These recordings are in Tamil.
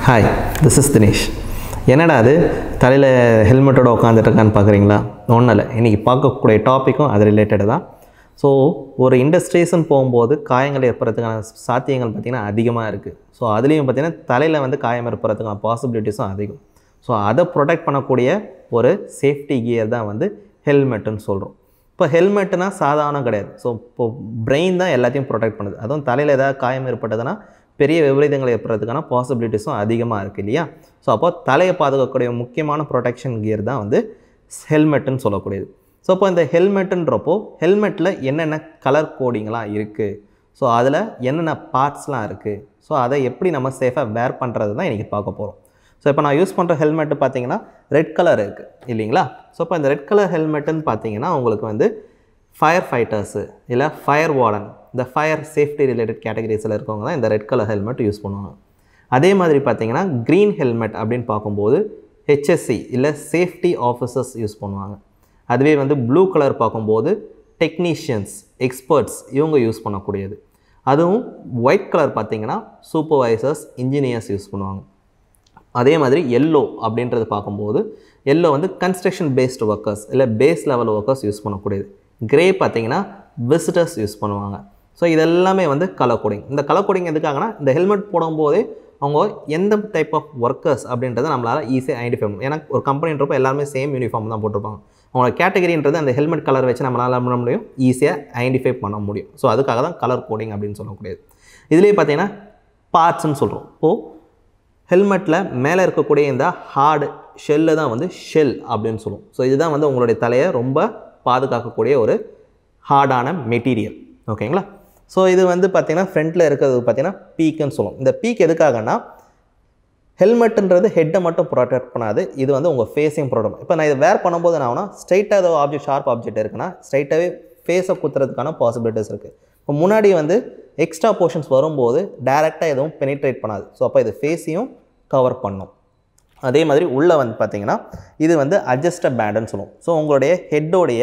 ஹாய் திஸ் இஸ் தினேஷ் என்னடா அது தலையில் ஹெல்மெட்டோட உட்காந்துட்ருக்கான்னு பார்க்குறீங்களா ஒன்றும் இல்லை இன்றைக்கி பார்க்கக்கூடிய டாப்பிக்கும் அது ரிலேட்டட் தான் ஸோ ஒரு இண்டஸ்ட்ரீஸ்னு போகும்போது காயங்கள் ஏற்படுறதுக்கான சாத்தியங்கள் பார்த்திங்கன்னா அதிகமாக இருக்குது ஸோ அதுலேயும் பார்த்திங்கன்னா தலையில் வந்து காயம் ஏற்படுறதுக்கான பாசிபிலிட்டிஸும் அதிகம் ஸோ அதை ப்ரொடெக்ட் பண்ணக்கூடிய ஒரு சேஃப்டி கியர் தான் வந்து ஹெல்மெட்டுன்னு சொல்கிறோம் இப்போ ஹெல்மெட்டுனா சாதாரணம் கிடையாது ஸோ இப்போ பிரெயின் தான் எல்லாத்தையும் ப்ரொடெக்ட் பண்ணுது அதுவும் தலையில் ஏதாவது காயம் ஏற்பட்டதுன்னா பெரிய விபரீதங்கள் ஏற்படுறதுக்கான பாசிபிலிட்டிஸும் அதிகமாக இருக்குது இல்லையா ஸோ அப்போ தலையை பாதுகாக்கக்கூடிய முக்கியமான ப்ரொடெக்ஷன் கியர் தான் வந்து ஹெல்மெட்டுன்னு சொல்லக்கூடியது ஸோ இப்போ இந்த ஹெல்மெட்டுன்றப்போ ஹெல்மெட்டில் என்னென்ன கலர் கோடிங்லாம் இருக்குது ஸோ அதில் என்னென்ன பார்ட்ஸ்லாம் இருக்குது ஸோ அதை எப்படி நம்ம சேஃபாக வேர் பண்ணுறது தான் இன்றைக்கி பார்க்க போகிறோம் ஸோ இப்போ நான் யூஸ் பண்ணுற ஹெல்மெட்டு பார்த்தீங்கன்னா ரெட் கலர் இருக்குது இல்லைங்களா ஸோ இப்போ இந்த ரெட் கலர் ஹெல்மெட்டுன்னு பார்த்தீங்கன்னா உங்களுக்கு வந்து ஃபயர் ஃபைட்டர்ஸு இல்லை ஃபயர் வார்டன் இந்த ஃபயர் சேஃப்டி ரிலேட்டட் கேட்டகரிஸில் இருக்கவங்க தான் இந்த ரெட் கலர் ஹெல்மெட் யூஸ் பண்ணுவாங்க அதே மாதிரி பார்த்தீங்கன்னா க்ரீன் ஹெல்மெட் அப்படின்னு பார்க்கும்போது ஹெச்எஸ்சி இல்லை சேஃப்டி ஆஃபீஸர்ஸ் யூஸ் பண்ணுவாங்க அதுவே வந்து ப்ளூ கலர் பார்க்கும்போது டெக்னீஷியன்ஸ் எக்ஸ்பர்ட்ஸ் இவங்க யூஸ் பண்ணக்கூடியது அதுவும் ஒயிட் கலர் பார்த்தீங்கன்னா சூப்பர்வைசர்ஸ் இன்ஜினியர்ஸ் யூஸ் பண்ணுவாங்க அதே மாதிரி எல்லோ அப்படின்றது பார்க்கும்போது எல்லோ வந்து கன்ஸ்ட்ரக்ஷன் பேஸ்டு ஒர்க்கர்ஸ் இல்லை பேஸ் லெவல் ஒர்க்கர்ஸ் யூஸ் பண்ணக்கூடியது கிரே பார்த்தீங்கன்னா விசிட்டர்ஸ் யூஸ் பண்ணுவாங்க ஸோ இதெல்லாமே வந்து கலர் கோடிங் இந்த கலர் கோடிங் எதுக்காகனா இந்த ஹெல்மெட் போடும்போதே அவங்க எந்த டைப் ஆஃப் ஒர்க்கர்ஸ் அப்படின்றத நம்மளால் ஈஸியாக ஐடென்டிஃபை பண்ணணும் ஏன்னா ஒரு கம்பெனின்றப்போ எல்லாருமே சேம் யூனிஃபார்ம் தான் போட்டிருப்பாங்க அவங்களோட கேட்டகரின்றது அந்த ஹெல்மெட் கலர் வச்சு நம்மளால் பண்ண முடியும் ஈஸியாக ஐடென்டிஃபை பண்ண முடியும் ஸோ அதுக்காக தான் கலர் கோடிங் அப்படின்னு சொல்லக்கூடியது இதுலேயே பார்த்தீங்கன்னா பார்ட்ஸ்னு சொல்கிறோம் இப்போது ஹெல்மெட்டில் மேலே இருக்கக்கூடிய இந்த ஹார்டு ஷெல்லு தான் வந்து ஷெல் அப்படின்னு சொல்லுவோம் ஸோ இதுதான் வந்து உங்களுடைய தலையை ரொம்ப பாதுகாக்கக்கூடிய ஒரு ஹார்டான மெட்டீரியல் ஓகேங்களா ஸோ இது வந்து பார்த்திங்கன்னா ஃப்ரண்ட்டில் இருக்கிறது பார்த்திங்கன்னா பீக்குன்னு சொல்லுவோம் இந்த பீக் எதுக்காகனா ஹெல்மெட்டுன்றது ஹெட்டை மட்டும் ப்ரொடெக்ட் பண்ணாது இது வந்து உங்கள் ஃபேஸையும் ப்ரொடெக்ட் இப்போ நான் இதை வேர் பண்ணும்போது என்ன ஆகுனா ஸ்ட்ரைட்டாக ஏதோ ஆப்ஜெக்ட் ஷார்ப் ஆப்ஜெக்ட் இருக்குன்னா ஸ்ட்ரைட்டாகவே ஃபேஸை குத்துறதுக்கான பாசிபிலிட்டிஸ் இருக்குது இப்போ முன்னாடி வந்து எக்ஸ்ட்ரா போர்ஷன்ஸ் வரும்போது டேரெக்டாக எதுவும் பெனிட்ரேட் பண்ணாது ஸோ அப்போ இது ஃபேஸையும் கவர் பண்ணும் அதே மாதிரி உள்ளே வந்து பார்த்திங்கன்னா இது வந்து அட்ஜஸ்டட் பேண்டுன்னு சொல்லுவோம் ஸோ உங்களுடைய ஹெட்டோடைய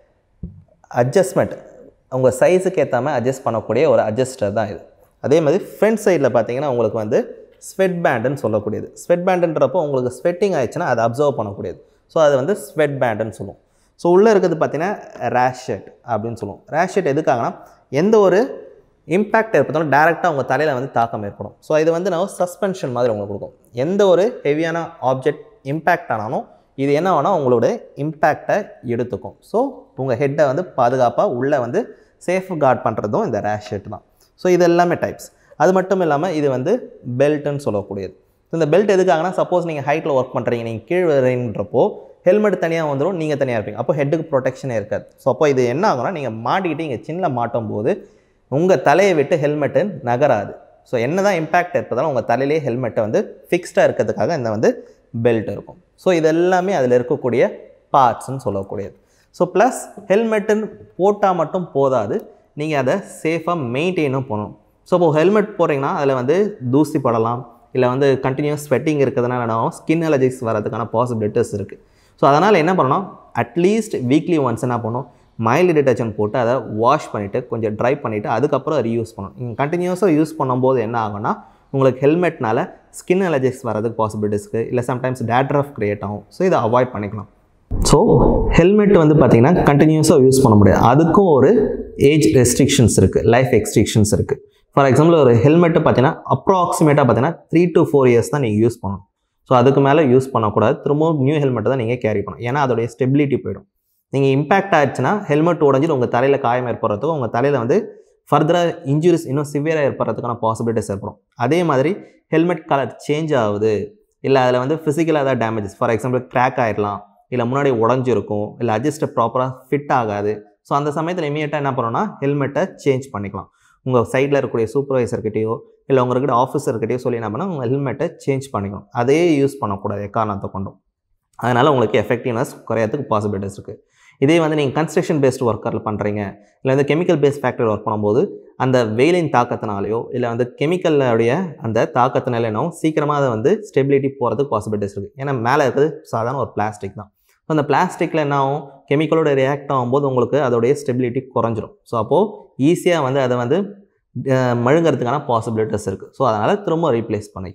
அட்ஜஸ்ட்மெண்ட் உங்கள் சைஸுக்கு ஏற்ற மாதிரி அட்ஜஸ்ட் பண்ணக்கூடிய ஒரு அட்ஜஸ்டர் தான் இது அதே மாதிரி ஃப்ரண்ட் சைடில் பார்த்தீங்கன்னா உங்களுக்கு வந்து ஸ்வெட் பேண்டுன்னு சொல்லக்கூடியது ஸ்வெட் பேண்டுன்றப்போ உங்களுக்கு ஸ்வெட்டிங் ஆயிடுச்சுன்னா அதை அப்சர்வ் பண்ணக்கூடியது ஸோ அது வந்து ஸ்வெட் பேண்டுன்னு சொல்லுவோம் ஸோ உள்ளே இருக்கிறது பார்த்தீங்கன்னா ரேஷெட் அப்படின்னு சொல்லுவோம் ரேஷெட் எதுக்காகனா எந்த ஒரு இம்பேக்ட் ஏற்பட்டாலும் டேரெக்டாக உங்கள் தலையில் வந்து தாக்கம் ஏற்படும் ஸோ இது வந்து நம்ம சஸ்பென்ஷன் மாதிரி உங்களுக்கு கொடுக்கும் எந்த ஒரு ஹெவியான ஆப்ஜெக்ட் இம்பேக்ட் ஆனாலும் இது என்ன வேணால் உங்களோட இம்பேக்டை எடுத்துக்கும் ஸோ உங்கள் ஹெட்டை வந்து பாதுகாப்பாக உள்ளே வந்து சேஃப் கார்ட் பண்ணுறதும் இந்த ரேஷ் ஷர்ட் தான் ஸோ இது எல்லாமே டைப்ஸ் அது மட்டும் இல்லாமல் இது வந்து பெல்ட்டுன்னு சொல்லக்கூடியது ஸோ இந்த பெல்ட் எதுக்காகனா சப்போஸ் நீங்கள் ஹைட்டில் ஒர்க் பண்ணுறீங்க நீங்கள் கீழ் வரீன்றப்போ ஹெல்மெட் தனியாக வந்துடும் நீங்கள் தனியாக இருப்பீங்க அப்போ ஹெட்டுக்கு ப்ரொடெக்ஷனே இருக்காது ஸோ அப்போ இது என்ன ஆகும்னா நீங்கள் மாட்டிக்கிட்டு இங்கே சின்ன மாட்டும் போது உங்கள் தலையை விட்டு ஹெல்மெட்டு நகராது ஸோ என்ன தான் இம்பேக்ட் இருப்பதாலும் உங்கள் தலையிலே ஹெல்மெட்டை வந்து ஃபிக்ஸ்டாக இருக்கிறதுக்காக இந்த வந்து பெல்ட் இருக்கும் ஸோ இது எல்லாமே அதில் இருக்கக்கூடிய பார்ட்ஸ்னு சொல்லக்கூடியது ஸோ ப்ளஸ் ஹெல்மெட்டுன்னு போட்டால் மட்டும் போதாது நீங்கள் அதை சேஃபாக மெயின்டைனும் பண்ணணும் ஸோ இப்போ ஹெல்மெட் போடுறீங்கன்னா அதில் வந்து தூசி படலாம் இல்லை வந்து கண்டினியூஸ் ஸ்வெட்டிங் இருக்கிறதுனால என்ன ஆகும் ஸ்கின் அலர்ஜிஸ் வரதுக்கான பாசிபிலிட்டிஸ் இருக்குது ஸோ அதனால் என்ன பண்ணணும் அட்லீஸ்ட் வீக்லி ஒன்ஸ் என்ன பண்ணணும் மைல்டு டிட்டர்ஜென்ட் போட்டு அதை வாஷ் பண்ணிவிட்டு கொஞ்சம் ட்ரை பண்ணிவிட்டு அதுக்கப்புறம் ரீயூஸ் பண்ணணும் நீங்கள் கண்டினியூஸாக யூஸ் பண்ணும்போது என்ன ஆகும்னா உங்களுக்கு ஹெல்மெட்னால ஸ்கின் அலர்ஜிஸ் வரதுக்கு பாசிபிலிட்டிஸ் இருக்குது இல்லை சம்டைம்ஸ் டேட்ரஃப் க்ரியேட் ஆகும் ஸோ இதை அவாய்ட் பண்ணிக்கலாம் ஸோ ஹெல்மெட் வந்து பார்த்திங்கன்னா கண்டினியூஸாக யூஸ் பண்ண முடியாது அதுக்கும் ஒரு ஏஜ் ரெஸ்ட்ரிக்ஷன்ஸ் இருக்குது லைஃப் எக்ஸ்ட்ரிக்ஷன்ஸ் இருக்குது ஃபார் எக்ஸாம்பிள் ஒரு ஹெல்மெட்டு பார்த்தீங்கன்னா அப்ராக்சிமேட்டாக பார்த்தீங்கன்னா த்ரீ டு ஃபோர் இயர்ஸ் தான் நீங்கள் யூஸ் பண்ணணும் ஸோ அதுக்கு மேலே யூஸ் பண்ணக்கூடாது திரும்பவும் நியூ ஹெல்மெட்டை தான் நீங்கள் கேரி பண்ணணும் ஏன்னா அதோடைய ஸ்டெபிலிட்டி போயிடும் நீங்கள் இம்பேக்ட் ஆயிடுச்சுன்னா ஹெல்மெட் உடஞ்சிட்டு உங்கள் தலையில் காயம் ஏற்படுறதுக்கும் உங்கள் தலையில் வந்து ஃபர்தராக இன்ஜுரிஸ் இன்னும் சிவியராக ஏற்படுறதுக்கான பாசிபிலிட்டிஸ் ஏற்படும் அதே மாதிரி ஹெல்மெட் கலர் சேஞ்ச் ஆகுது இல்லை அதில் வந்து ஃபிசிக்கலாக ஏதாவது டேமேஜஸ் ஃபார் எக்ஸாம்பிள் கிராக் ஆகிடலாம் இல்லை முன்னாடி உடஞ்சிருக்கும் இல்லை அட்ஜஸ்ட்டை ப்ராப்பராக ஃபிட் ஆகாது ஸோ அந்த சமயத்தில் இமீடியட்டாக என்ன பண்ணணும்னா ஹெல்மெட்டை சேஞ்ச் பண்ணிக்கலாம் உங்கள் சைடில் இருக்கக்கூடிய சூப்பர்வைசர்கிட்டயோ இல்லை உங்கள்கிட்ட ஆஃபீஸர்கிட்டயோ சொல்லி என்ன பண்ணால் உங்கள் ஹெல்மெட்டை சேஞ்ச் பண்ணிக்கணும் அதே யூஸ் பண்ணக்கூடாது எக்காரணத்தை கொண்டும் அதனால் உங்களுக்கு எஃபெக்டிவ்னஸ் குறையறதுக்கு பாசிபிலிட்டிஸ் இருக்குது இதே வந்து நீங்கள் கன்ஸ்ட்ரக்ஷன் பேஸ்டு ஒர்க்கரில் பண்ணுறீங்க இல்லை வந்து கெமிக்கல் பேஸ்ட் ஃபேக்டரி ஒர்க் பண்ணும்போது அந்த வெயிலின் தாக்கத்தினாலேயோ இல்லை வந்து கெமிக்கலுடைய அந்த தாக்கத்தினால என்ன சீக்கிரமாக அதை வந்து ஸ்டெபிலிட்டி போகிறதுக்கு பாசிபிலிட்டிஸ் இருக்குது ஏன்னா மேலே இருக்கிறது சாதாரண ஒரு பிளாஸ்டிக் தான் ஸோ அந்த பிளாஸ்டிக்கில் என்ன ஆகும் கெமிக்கலோட ரியாக்ட் ஆகும்போது உங்களுக்கு அதோடைய ஸ்டெபிலிட்டி குறைஞ்சிரும் ஸோ அப்போது ஈஸியாக வந்து அதை வந்து அஹ், மழுங்கறதுக்கான பாசிபிலிட்டிஸ் இருக்குது ஸோ அதனால் திரும்ப ரீப்ளேஸ் பண்ணிக்கும்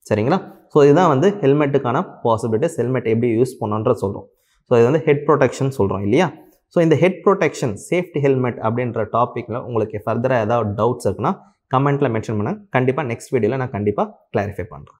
சரிங்களா ஸோ இதுதான் வந்து ஹெல்மெட்டுக்கான பாசிபிலிட்டிஸ் ஹெல்மெட் எப்படி யூஸ் பண்ணணுன்ற சொல்கிறோம் ஸோ இது வந்து ஹெட் ப்ரொடெக்ஷன் சொல்கிறோம் இல்லையா ஸோ இந்த ஹெட் ப்ரொடெக்ஷன் சேஃப்டி ஹெல்மெட் அப்படின்ற டாப்பிக்கில் உங்களுக்கு ஃபர்தராக ஏதாவது டவுட்ஸ் இருக்குன்னா கமெண்ட்டில் மென்ஷன் பண்ண கண்டிப்பாக நெக்ஸ்ட் வீடியோவில் நான் கண்டிப்பாக கிளாரிஃபை பண்ணுறேன்